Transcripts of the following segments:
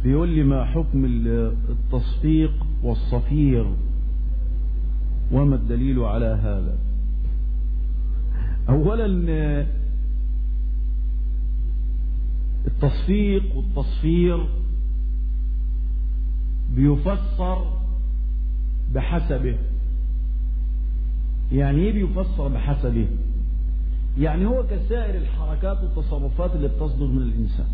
بيقول لي ما حكم التصفيق والصفير وما الدليل على هذا اولا التصفيق والتصفير بيفسر بحسبه يعني ايه بيفسر بحسبه يعني هو كسائر الحركات والتصرفات اللي بتصدر من الانسان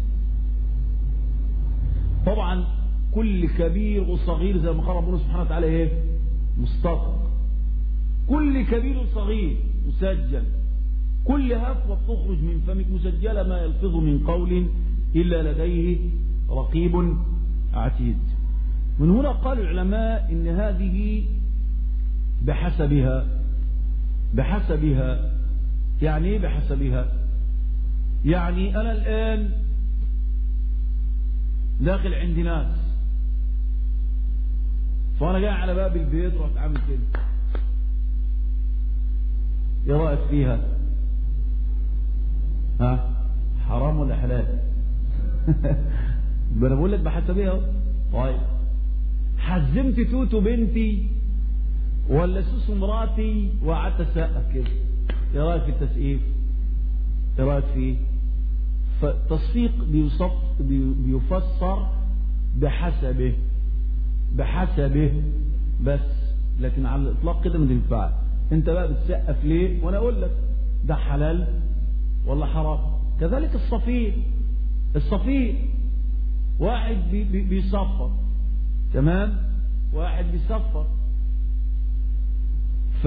طبعا كل كبير وصغير زي ما قال ربنا سبحانه وتعالى ايه مستطر كل كبير وصغير مسجل كل هفوة بتخرج من فمك مسجلة ما يلفظ من قول إلا لديه رقيب عتيد من هنا قال العلماء إن هذه بحسبها بحسبها يعني ايه بحسبها يعني أنا الآن داخل عند ناس فأنا جاي على باب البيت رحت عامل كده ايه رأيك فيها ها حرام ولا حلال انا بقول لك بحسبها طيب حزمت توتو بنتي ولا سوسو مراتي وقعدت اسقف كده ايه رايك في التسقيف ايه رايك فيه فالتصفيق بيوصف بيفسر بحسبه بحسبه بس لكن على الاطلاق كده ما تنفعش انت بقى بتسقف ليه وانا اقول لك ده حلال ولا حرام كذلك الصفير الصفير واحد بي بي بيصفر تمام واحد بيصفر ف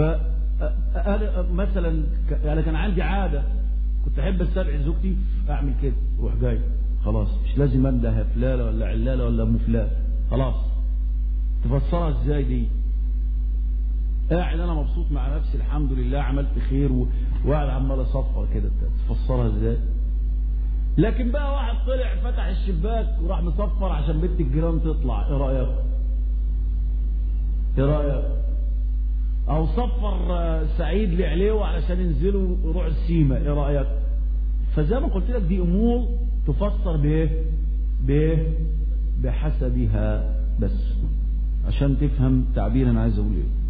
مثلا انا كان عندي عاده كنت احب استدعي زوجتي اعمل كده روح جاي خلاص مش لازم انده فلاله ولا علاله ولا ام فلان خلاص تفسرها ازاي دي قاعد انا مبسوط مع نفسي الحمد لله عملت خير و... وقاعد عمال اصفر كده تفسرها ازاي لكن بقى واحد طلع فتح الشباك وراح مصفر عشان بنت الجيران تطلع ايه رايك ايه رايك او صفر سعيد لعليه علشان ينزلوا يروحوا السيما ايه رايك فزي ما قلت لك دي امور تفسر بايه بايه بحسبها بس عشان تفهم تعبير انا عايز اقول ايه